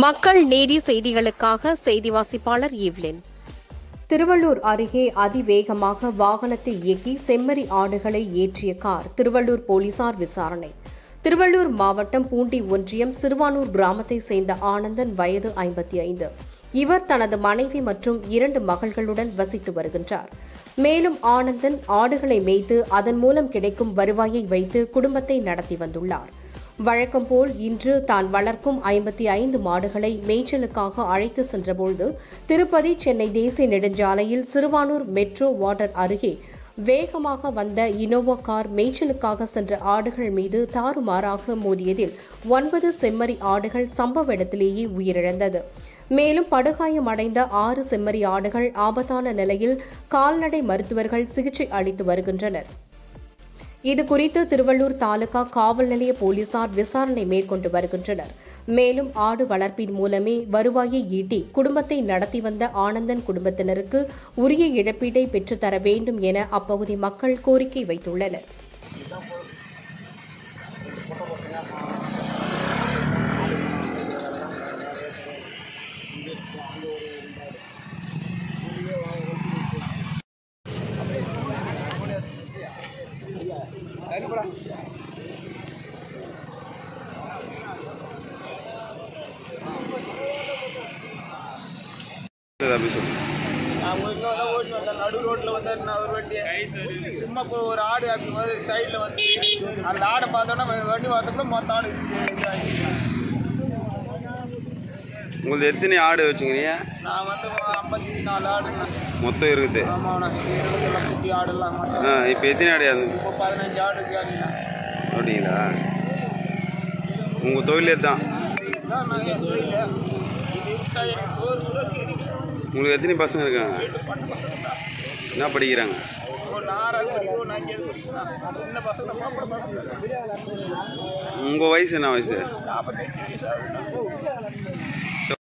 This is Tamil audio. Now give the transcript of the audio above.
மக்கள் நீதி செய்திகளுக்காக செய்தி வாசிப்பாளர் ஈவ்லின் திருவள்ளூர் அருகே அதிவேகமாக வாகனத்தை இயக்கி செம்மறி ஆடுகளை ஏற்றிய கார் திருவள்ளூர் போலீசார் விசாரணை திருவள்ளூர் மாவட்டம் பூண்டி ஒன்றியம் சிறுவானூர் கிராமத்தை சேர்ந்த ஆனந்தன் வயது ஐம்பத்தி ஐந்து இவர் தனது மனைவி மற்றும் இரண்டு மகள்களுடன் வசித்து வருகின்றார் மேலும் ஆனந்தன் ஆடுகளை மேய்த்து அதன் மூலம் கிடைக்கும் வருவாயை வைத்து குடும்பத்தை நடத்தி வந்துள்ளார் வழக்கம் போல் இன்று தான் வளர்க்கும் ஐம்பத்தி ஐந்து மாடுகளை மேய்ச்சலுக்காக அழைத்து சென்றபொழுது திருப்பதி சென்னை தேசிய நெடுஞ்சாலையில் சிறுவானூர் மெட்ரோ வாட்டர் அருகே வேகமாக வந்த இனோவா கார் மேய்ச்சலுக்காக சென்ற ஆடுகள் மீது தாறுமாறாக மோதியதில் ஒன்பது செம்மறி ஆடுகள் சம்பவ இடத்திலேயே உயிரிழந்தது மேலும் படுகாயமடைந்த ஆறு செம்மறி ஆடுகள் ஆபத்தான நிலையில் கால்நடை மருத்துவர்கள் சிகிச்சை அளித்து வருகின்றனர் இது குறித்து திருவள்ளூர் தாலுகா காவல் நிலைய போலீசார் விசாரணை மேற்கொண்டு வருகின்றனர் மேலும் ஆடு வளர்ப்பின் மூலமே வருவாயை ஈட்டி குடும்பத்தை நடத்தி வந்த ஆனந்தன் குடும்பத்தினருக்கு உரிய இழப்பீட்டை பெற்றுத்தர வேண்டும் என அப்பகுதி மக்கள் கோரிக்கை வைத்துள்ளனர் அப்படி சொல்லு அவங்க இங்கே வந்து ஓடி வந்தேன் நடு ரோட்டில் வந்து நான் ஒரு வண்டி சும்மா இப்போ ஒரு ஆடு அப்படி மாதிரி சைடில் வந்து அந்த ஆடை பார்த்தோன்னா வண்டி பார்த்தோம்னா மொத்த ஆடு இதாகிடுச்சு உங்களுக்கு எத்தனை ஆடு வச்சுக்கிறீங்க நான் வந்து ஐம்பத்தி நாலு ஆடுங்க மொத்தம் இருக்குது ஆமாம் நான் இருபத்தெல்லாம் குட்டி ஆடுலாம் மொத்தம் ஆ இப்போ எத்தனை ஆடு அது இப்போ பதினஞ்சு ஆடு கேட்டீங்க அப்படிங்களா உங்கள் தொழிலே தான் இதுதான் நான் என் தொழில் இது விட்டா எனக்கு சோறு கூட தெரியல உங்களுக்கு எத்தனை பசங்க இருக்காங்க பட்டு பசங்க தான் என்ன படிக்கிறாங்க ஒரு நாலாவது படிக்கும் ஒரு அஞ்சாவது படிக்கலாம் சின்ன பசங்க மாப்பிள்ள பசங்க உங்கள் வயசு என்ன வயசு நாற்பத்தெட்டு வயசு ஆகுது